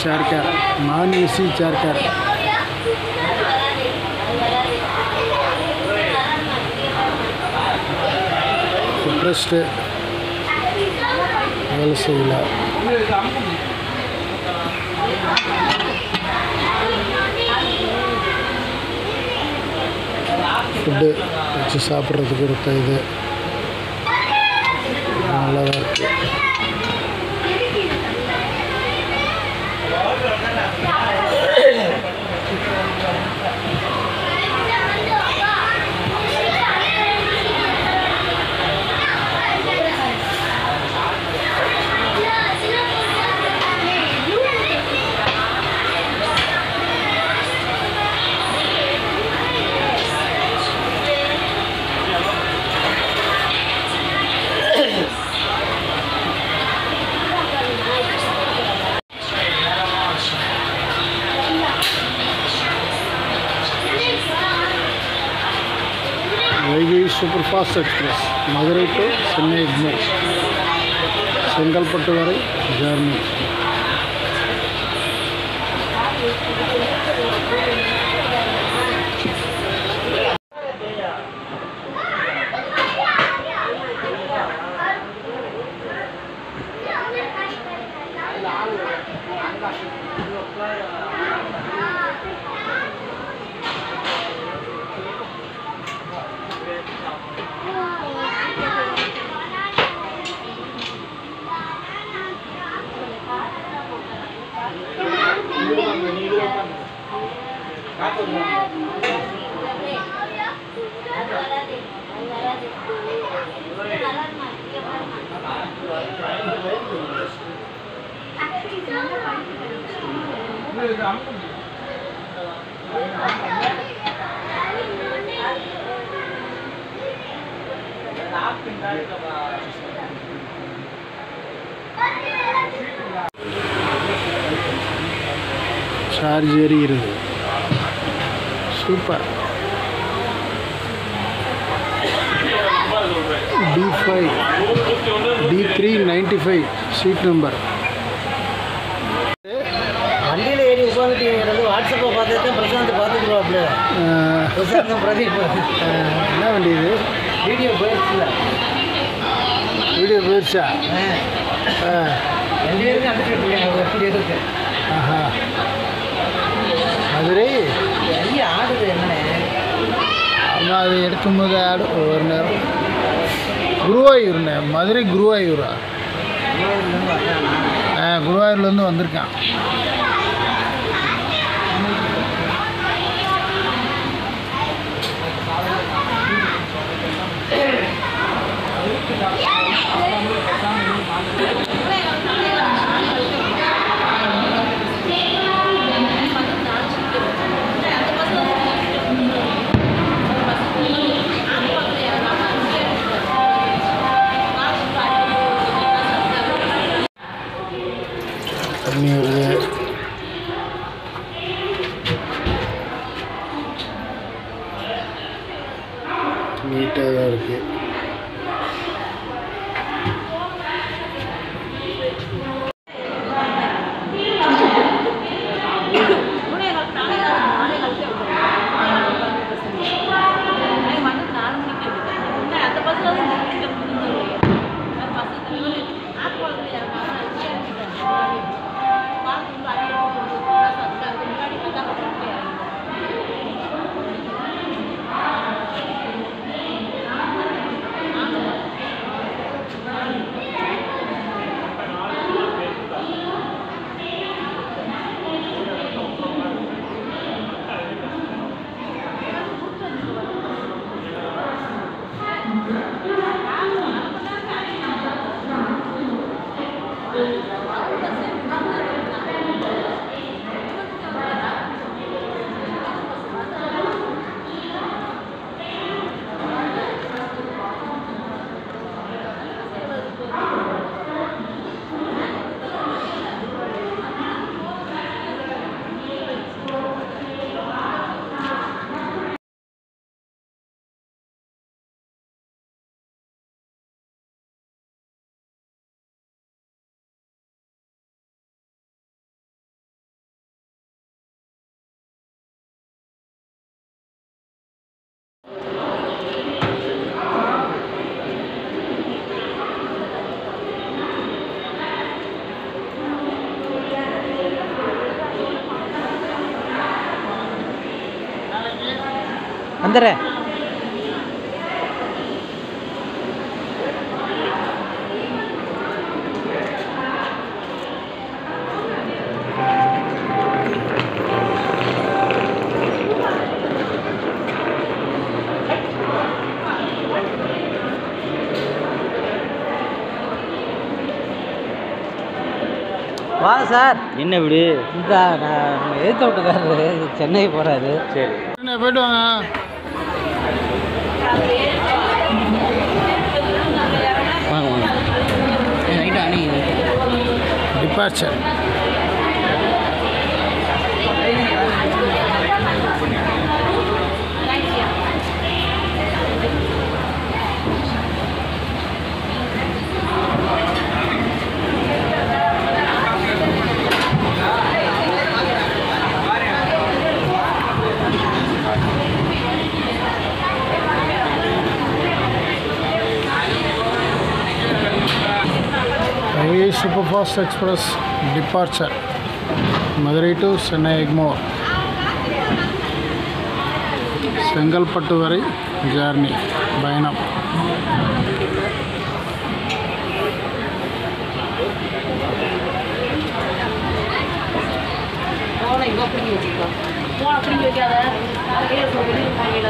சேர் car non AC chair car footrest வேலை செய்யல food வச்சு சாப்பிட்றதுக்கு இருக்க இது நல்லா தான் இருக்குது Vaigai super fast express Madurai to Chennai Egmore Chengalpattu வரை ஜெர்னி சார்ஜ் எரிகிறது super D five D three ninety five seat number வண்டியில் ஏறி உட்காந்துட்டீங்கிறது வாட்ஸ்அப்பை பார்த்துட்டு பிரசாந்த் பார்த்துக்குருவாப்ல பிரசாந்த் பிரதீப் என்ன வண்டி இது வீடியோ போயிடுச்சுல வீடியோ போயிடுச்சா ஆ, ரெண்டு பேருக்கு அனுப்பிட்டு இருக்காங்க ஒரு வீடியோ இருக்கு ஆஹா மதுரை ஐயா ஆடுது என்னண்ணே ஆமாம் அது எடுக்கும்போது ஆடு ஒரு நேரம் குருவாயூர்ண்ணே மதுரை குருவாயூரா திருவாரூர்லேருந்து வர்றானா ஆ குருவாயூர்லேருந்து வந்திருக்கான் தண்ணி வருது நீட்டாக தான் இருக்குது வந்துடுறேன் வாங்க சார் என்ன இப்படி இந்த நான் எதிர்த்த வீட்டுக்காரரு சென்னை போகிறாரு சரி என்ன போயிட்டு வாங்க வாங்க வாங்க ரைட்டு அணி departure Railway Superfast Express departure Madurai to Chennai Egmore Chengalpattu வரை ஜர்னி பயணம் போனை இங்கே பிடிங்கி வச்சுக்கலாம் போனை பிடிங்கி வைக்காத கையில் சொல்லி வாங்கிட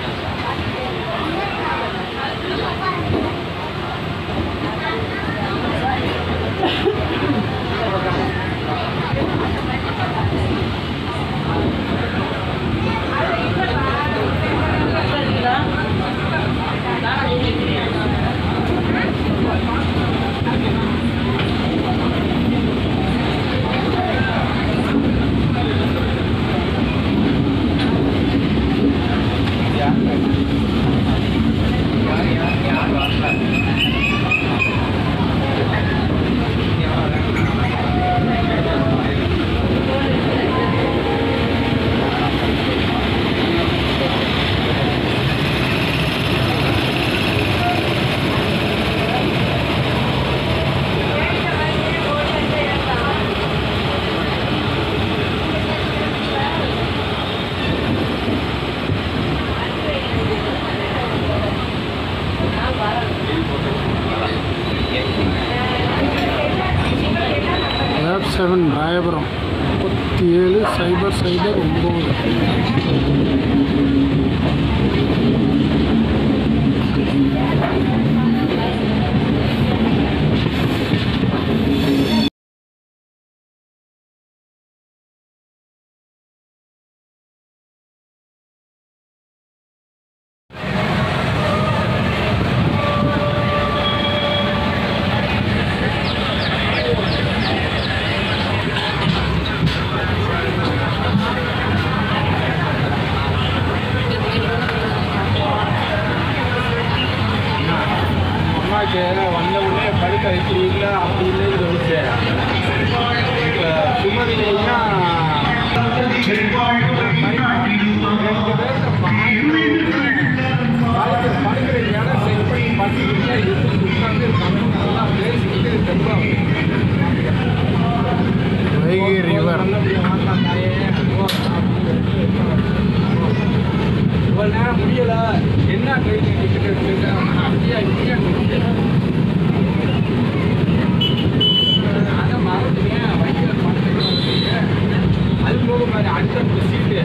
லேப் செவன் ராயபுரம் முப்பத்தி ஏழு சைபர் சைபர் ஒம்பது அம்மாக்கு வந்த உடனே படுக்க வைக்கிறீங்களா அப்படி இல்லை இது வந்துச்சு இப்போ சுமதினா படுக்கிற இடம் செட் பண்ணி படுத்துக்கிட்டே இருந்து உட்காந்து நல்லா பேசிக்கிட்டு ரொம்ப வைகை ரிவர் இவ்வளோ நேரம் முடியல என்ன ட்ரெயின் டிக்கெட் எடுத்துக்கிட்டேன் அப்படியா இப்படியா முடியல அதை மறந்துட்டேன் வண்டியில் பணத்தை அது போக மாதிரி அடுத்த சீட்டு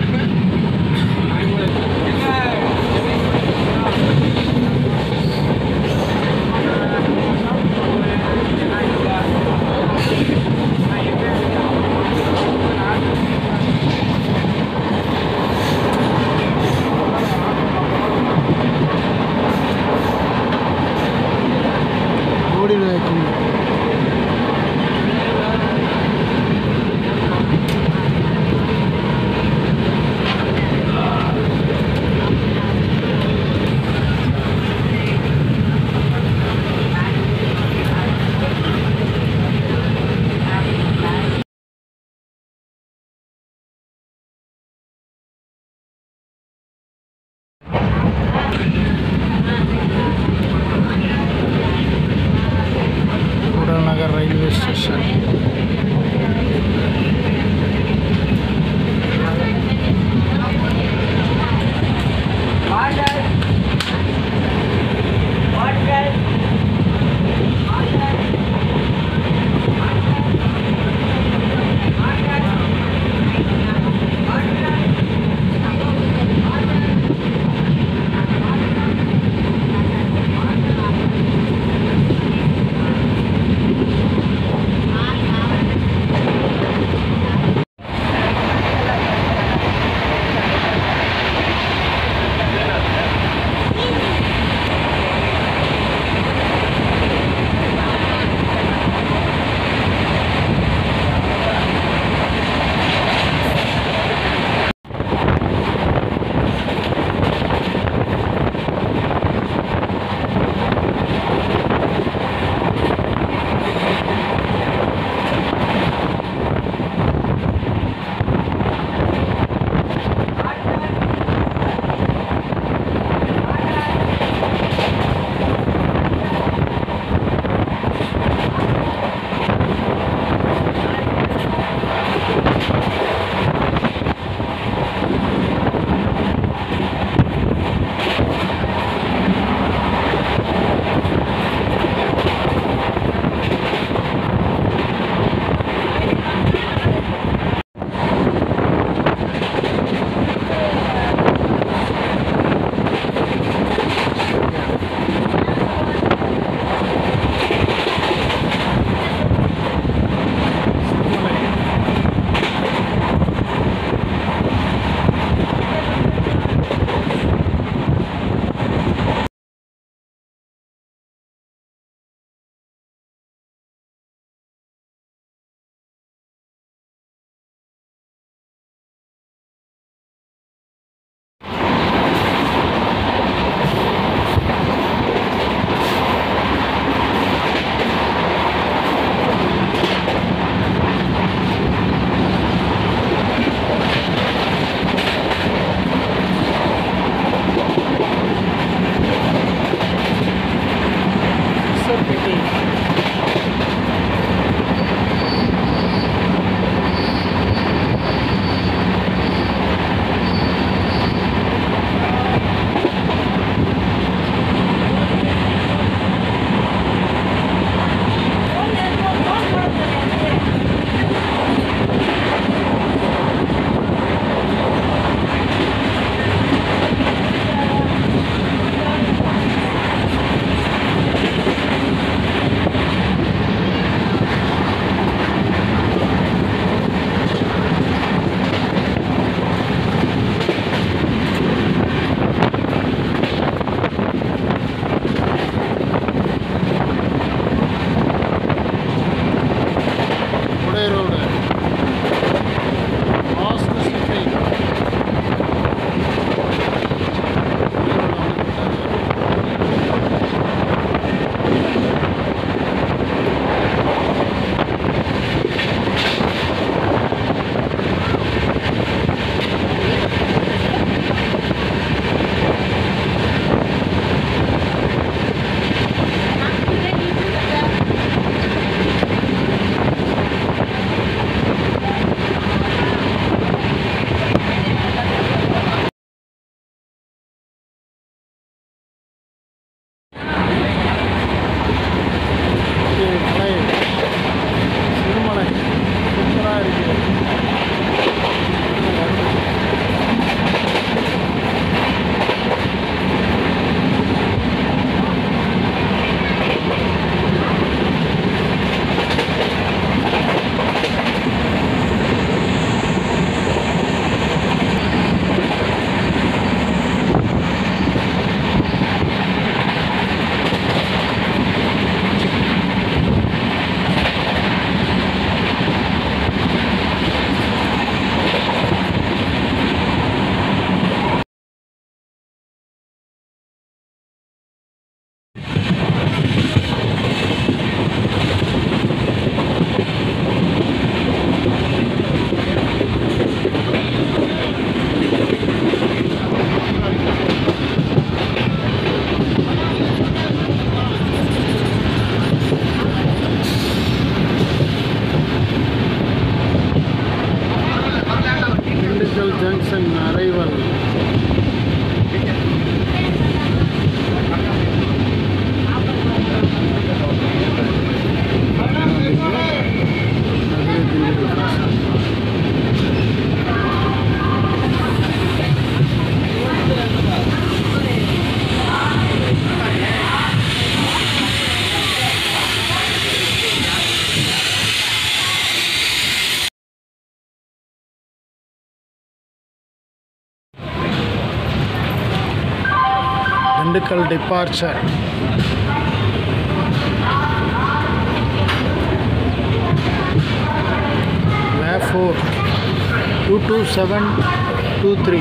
ஓடி நாயக்கம் Koodalnagar railway station Dindigul departure way four two two seven two three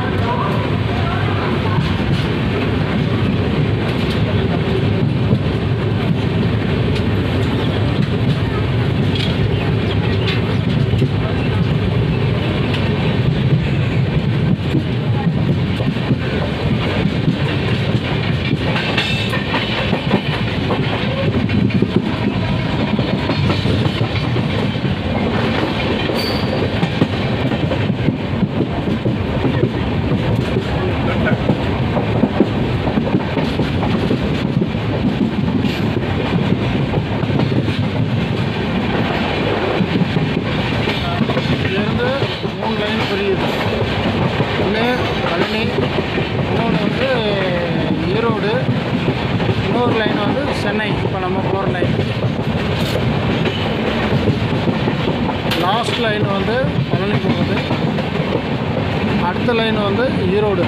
இங்கேருந்து மூணு லைன் பிரியுது ஒன்று பழனி இன்னொன்று வந்து ஈரோடு இன்னொரு லைன் வந்து சென்னை இப்போ நம்ம போகிற லைன் லாஸ்ட் லைன் வந்து பழனி போகுது அடுத்த லைன் வந்து ஈரோடு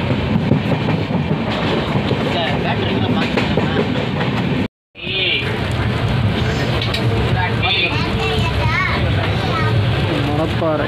மணப்பாறை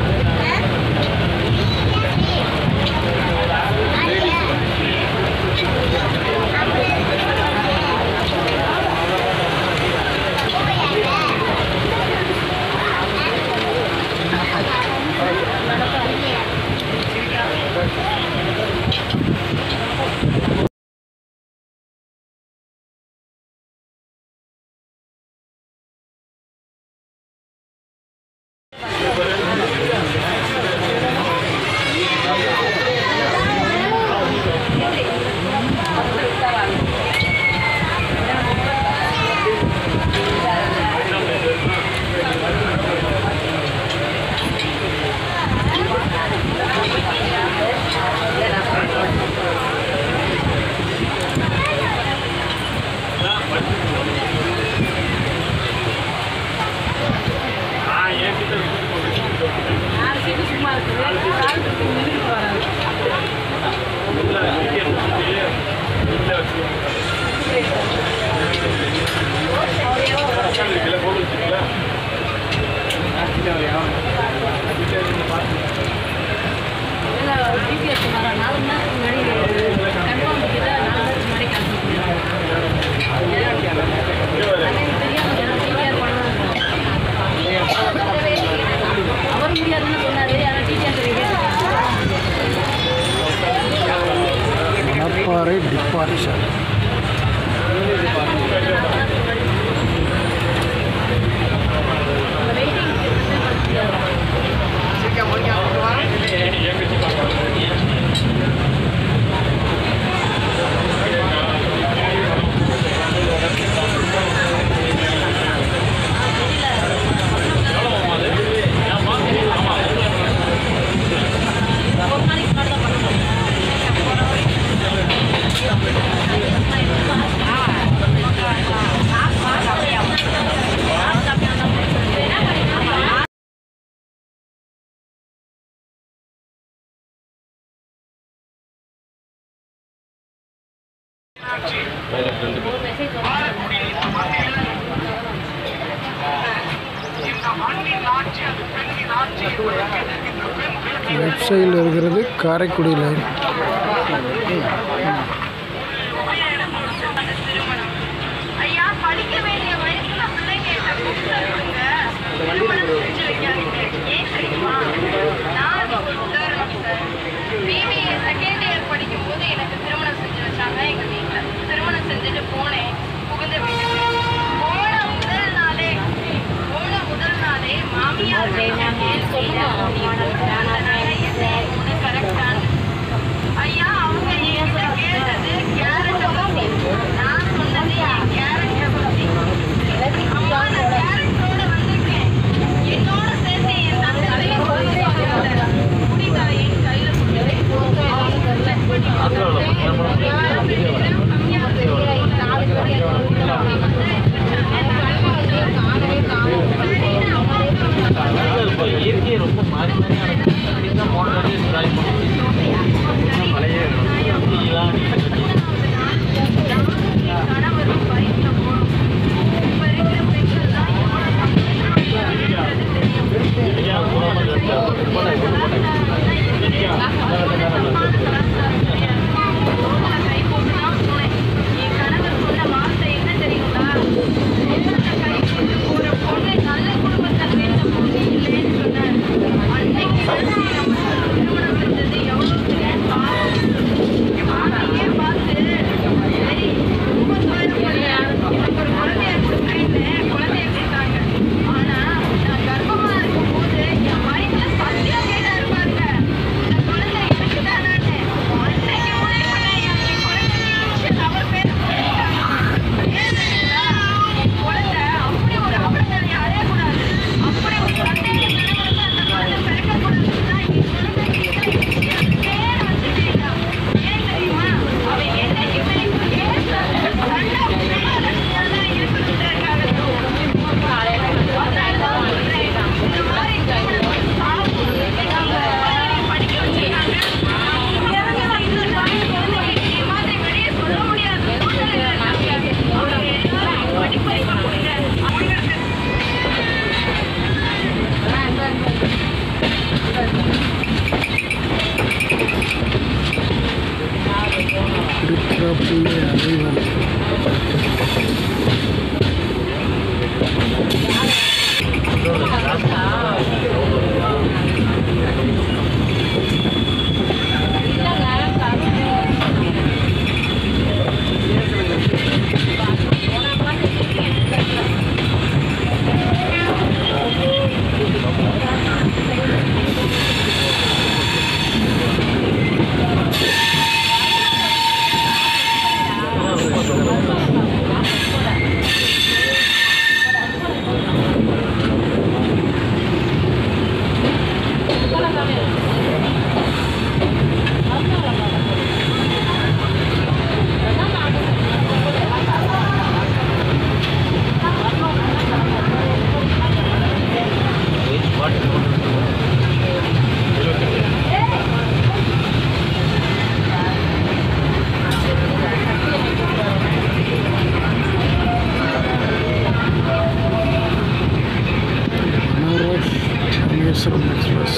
நாலு சீட்டு சும்மா இருக்குது கால் இருக்கு நின்றுட்டு வராங்க இல்லை டிபிஎஸ் சொன்னாரா நாலு மணி நேரத்துக்கு முன்னாடி கன்ஃபார்ம் பண்ணிட்டு நாலு மணி முன்னாடி கிளம்பிட்டு தெரியாமல் டிபிஆர் பண்ணணும் அவர் முடியாதுன்னு சொன்னாரு ஆனால் டிபிஆர் தெரியாது மணப்பாறை டிபார்ச்சர் ஒரு நாளைக்கு முன்னாடி தான் பண்ணணும் ஒரு மெசேஜ் வந்து லெஃப்ட் சைடில் இருக்கிறது காரைக்குடி லைன் ஐயா படிக்க வேண்டிய வயசுல பிள்ளைங்க கிட்ட புக்ஸ் இருக்குங்க திருமணம் செஞ்சு வைக்காதீங்க ஏன் தெரியுமா நான் அதுக்கு ஒரு உதாரணம் சார் பிபிஏ செகண்ட் இயர் படிக்கும் போது எனக்கு திருமணம் செஞ்சு வச்சாங்க எங்க வீட்டுல திருமணம் செஞ்சுட்டு போனேன் புகுந்த வீட்டுக்கு போன முதல் நாளே போன முதல் நாளே மாமியார் கரெக்டான ஐயா அவங்க என்கிட்ட கேட்டது கேரட்டை பத்தி நான் சொன்னது என் கேரட்டை பத்தி அம்மா நான் கேரட்டோட வந்திருக்கேன் என்னோட சேர்த்து என் நான் தலையில முடிக்கால என் கையில கொடுத்து செக் பண்ணி இயற்கையை ரொம்ப மாறி மாறி நடக்குது போன Banaras Rameswaram express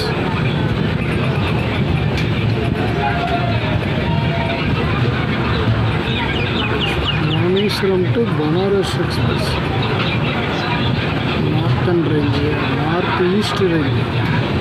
Rameswaram to Banaras express northern range north east range